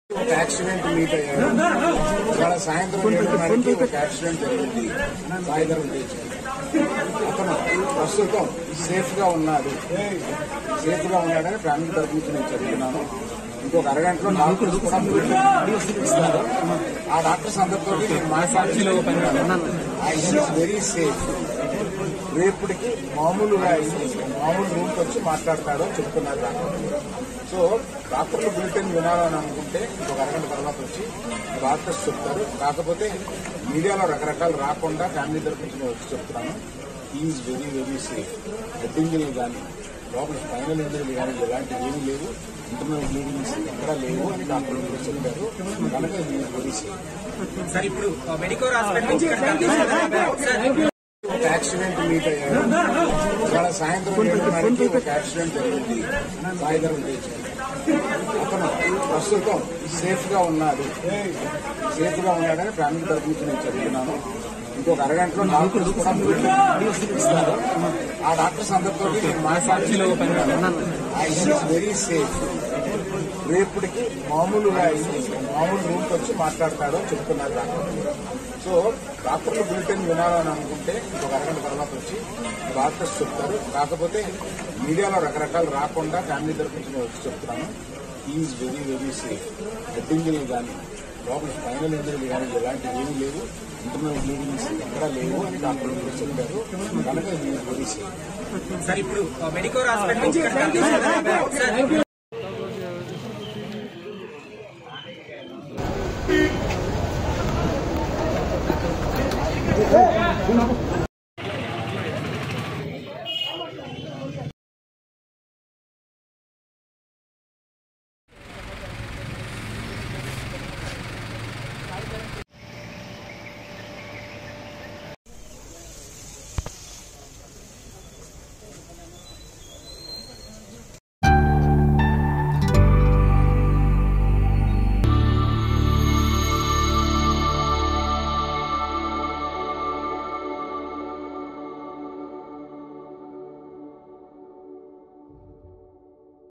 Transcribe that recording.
ఒక accident meet అయ్యారు ఇవాళ సాయంత్రం ఏడున్నరకి ఒక యాక్సిడెంట్ జరిగింది సాయంత్రం బీచ్ అతను ప్రస్తుతం సేఫ్ గా ఉన్నాడు సేఫ్ గా ఉన్నాడని ఫ్యామిలీ తరఫు నుంచి నేను చెప్తున్నాను ఇంకొక అరగంటలో డాక్టర్స్ కూడా ఇస్తారు ఆ డాక్టర్స్ అందరితో నేను మాట్లాడుతున్నాను వెరీ సేఫ్ రేపటికి మామూలుగా అయింది మామూలు రూమ్కి వచ్చి మాట్లాడతాడో చెప్తున్నారు డాక్టర్ సో డాక్టర్లు బులెటిన్ వినాలని అనుకుంటే ఒక అరగంట తర్వాత వచ్చి డాక్టర్స్ చెప్తారు కాకపోతే మీడియాలో రకరకాలు రాకుండా ఫ్యామిలీ తరఫు నుంచి నేను వచ్చి చెప్తున్నాను ఈజ్ వెరీ వెరీ సేఫ్ హెడ్డింగ్లు కానీ లోపల స్పైనల్ ఇంజరీలు కానీ ఎలాంటివి ఏమీ లేవు ఇంటర్నల్ బ్లీడింగ్స్ ఎక్కడా లేవు అని డాక్టర్లు కూడా చెప్పారు కనుక ఈజ్ వెరీ సేఫ్ సార్ ఇప్పుడు మెడికోర్ హాస్పిటల్ నుంచి ఇక్కడ కనిపిస్తున్నారు. సార్ ఒక యాక్సిడెంట్ మీట్ అయ్యారు ఇవాళ సాయంత్రం ఏడున్నరకి ఒక యాక్సిడెంట్ జరిగింది సాయంత్రం బీచ్ అతను ప్రస్తుతం సేఫ్ గా ఉన్నాడు సేఫ్ గా ఉన్నాడని ఫ్యామిలీ తరఫు నుంచి నేను చెప్తున్నాను ఇంకొక అరగంటలో డాక్టర్స్ కూడా ఇస్తారు ఆ డాక్టర్స్ అందరితో నేను మాట్లాడుతున్నాను వెరీ సేఫ్ రేపటికి మామూలుగా అయింది మామూలు రూమ్కి వచ్చి మాట్లాడతాడో చెప్తున్నారు డాక్టర్ సో డాక్టర్లు బులెటిన్ వినాలని అనుకుంటే ఒక అరగంట తర్వాత వచ్చి డాక్టర్స్ చెప్తారు కాకపోతే మీడియాలో రకరకాలు రాకుండా ఫ్యామిలీ తరఫు నుంచి నేను వచ్చి చెప్తున్నాను ఈజ్ వెరీ వెరీ సేఫ్ హెడ్డింగ్లు కానీ లోపల స్పైనల్ ఇంజరీలు కానీ ఎలాంటివి ఏమీ లేవు ఇంటర్నల్ బ్లీడింగ్స్ ఎక్కడా లేవు అని డాక్టర్లు కూడా చెప్పారు కనుక ఈజ్ వెరీ సేఫ్ సార్ ఇప్పుడు మెడికోర్ హాస్పిటల్ నుంచి ఇక్కడ కనిపిస్తున్నారు. Sir Thank